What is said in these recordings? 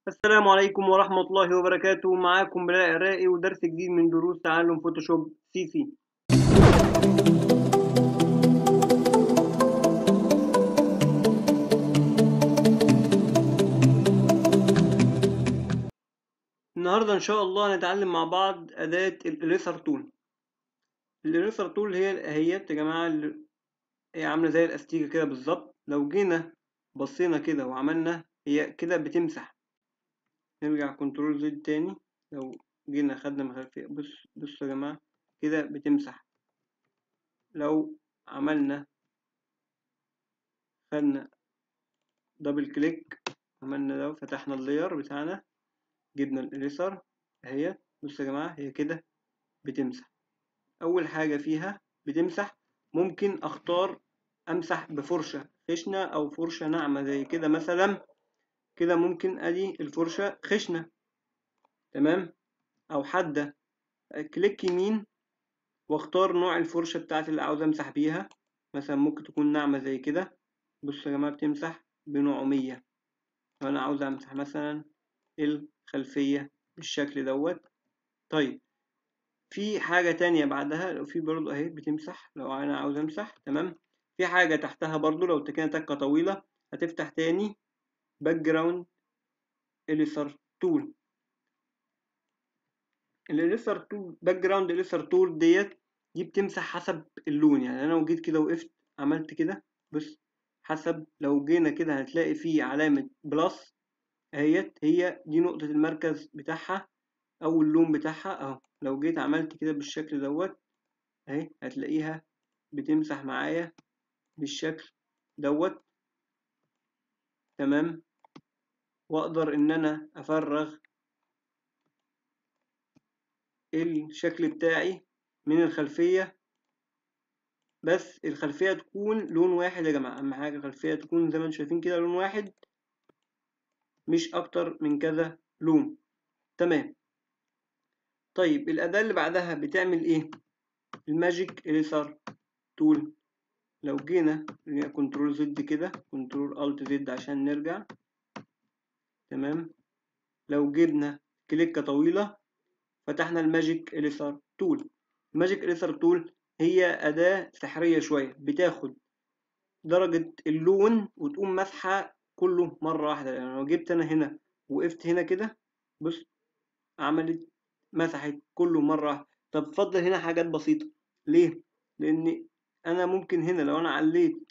السلام عليكم ورحمة الله وبركاته معاكم بلاء الرائي ودرس جديد من دروس تعلم فوتوشوب سي سي النهاردة إن شاء الله هنتعلم مع بعض أداة الإريسر تول الإريسر تول هي هي يا جماعة اللي هي عاملة زي الأستيكة كده بالظبط لو جينا بصينا كده وعملنا هي كده بتمسح نرجع كنترول زد تاني لو جينا خدنا من خلفية بص بصوا يا جماعة كده بتمسح لو عملنا خدنا دبل كليك عملنا ده فتحنا اللاير بتاعنا جبنا الإريسر اهي بصوا يا جماعة هي كده بتمسح أول حاجة فيها بتمسح ممكن أختار أمسح بفرشة خشنة أو فرشة ناعمة زي كده مثلا كده ممكن ادي الفرشة خشنة تمام او حادة كليك يمين واختار نوع الفرشة بتاعتي اللي عاوز امسح بيها مثلا ممكن تكون ناعمة زي كده بصوا يا جماعة بتمسح بنوعمية لو انا عاوز امسح مثلا الخلفية بالشكل دوت طيب في حاجة تانية بعدها لو في برضو اهي بتمسح لو انا عاوز امسح تمام في حاجة تحتها برضو لو تكينا تكة طويلة هتفتح تاني باك جراوند اليسر تول الاليسر تول باك جراوند اليسر تول ديت دي بتمسح حسب اللون يعني انا لو جيت كده وقفت عملت كده بص حسب لو جينا كده هتلاقي فيه علامة بلس اهيت هي دي نقطة المركز بتاعها او اللون بتاعها اهو لو جيت عملت كده بالشكل دوت اهي هتلاقيها بتمسح معايا بالشكل دوت تمام واقدر ان انا افرغ الشكل بتاعي من الخلفية بس الخلفية تكون لون واحد يا جماعة أهم حاجة الخلفية تكون زي ما انتم شايفين كده لون واحد مش أكتر من كذا لون تمام طيب الأداة اللي بعدها بتعمل إيه؟ الماجيك إليسر تول لو جينا كنترول زد كده كنترول ألت زد عشان نرجع تمام لو جبنا كليكة طويلة فتحنا الماجيك إليسر تول الماجيك إليسر تول هي أداة سحرية شوية بتاخد درجة اللون وتقوم مسحة كله مرة واحدة يعني لو جبت أنا هنا وقفت هنا كده بص عملت مسحت كله مرة واحدة طب فضل هنا حاجات بسيطة ليه؟ لأن أنا ممكن هنا لو أنا عليت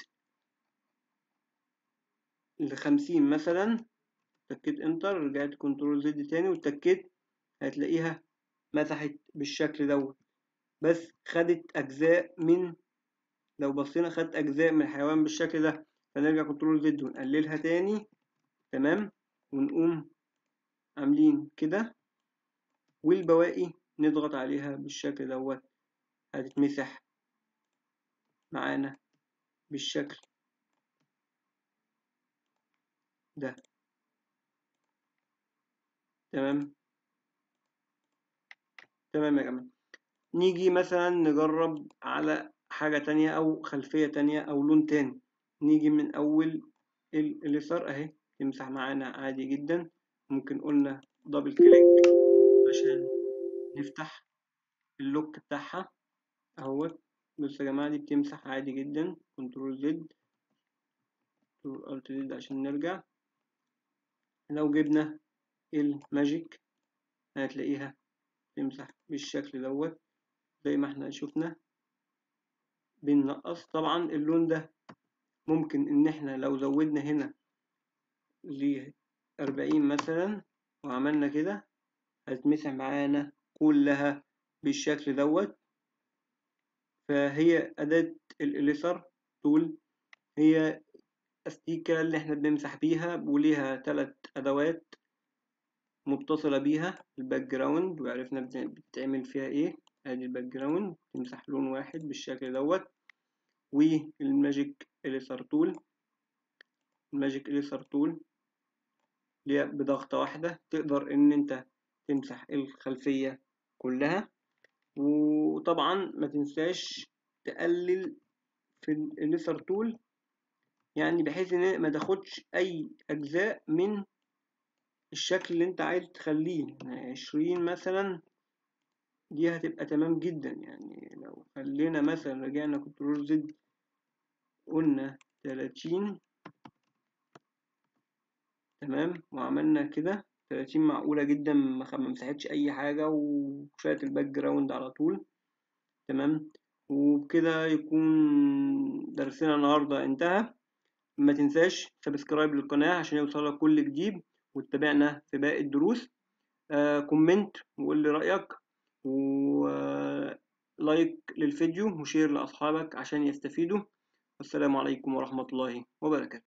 لخمسين مثلا تكيت انتر رجعت كنترول زد تاني وتكيت هتلاقيها مسحت بالشكل دوت بس خدت أجزاء من لو بصينا خدت أجزاء من الحيوان بالشكل ده فنرجع كنترول زد ونقللها تاني تمام ونقوم عاملين كده والبواقي نضغط عليها بالشكل دوت هتتمسح معانا بالشكل ده تمام تمام يا جماعة نيجي مثلا نجرب على حاجة تانية أو خلفية تانية أو لون تاني نيجي من أول اليسار أهي تمسح معانا عادي جدا ممكن قلنا دبل كليك عشان نفتح اللوك بتاعها اهوت بصوا يا جماعة دي بتمسح عادي جدا كنترول زد كنترول الت زد عشان نرجع لو جبنا الماجيك هتلاقيها تمسح بالشكل دوت زي ما احنا شفنا بننقص طبعا اللون ده ممكن ان احنا لو زودنا هنا ل 40 مثلا وعملنا كده هتمسح معانا كلها بالشكل دوت فهي أداة الإليسر تول هي أستيكة اللي احنا بنمسح بيها وليها تلات أدوات متصلة بيها الباك جراوند وعرفنا بتتعمل فيها ايه ادي الباك جراوند تمسح لون واحد بالشكل دوت والماجيك إليسر تول الماجيك إليسر تول اللي هي بضغطة واحدة تقدر ان انت تمسح الخلفية كلها وطبعا ما تنساش تقلل في الإليسر تول يعني بحيث ان ما تاخدش اي اجزاء من الشكل اللي انت عايز تخليه عشرين مثلا دي هتبقى تمام جدا يعني لو خلينا مثلا رجعنا كنترول زد قلنا تلاتين تمام وعملنا كده تلاتين معقولة جدا ما مسحتش أي حاجة وشالت الباك جراوند على طول تمام وبكده يكون درسنا النهاردة انتهى ما تنساش سبسكرايب للقناة عشان يوصلك كل جديد وتتابعنا في باقي الدروس آه كومنت وقول لي رأيك ولايك للفيديو وشير لأصحابك عشان يستفيدوا والسلام عليكم ورحمة الله وبركاته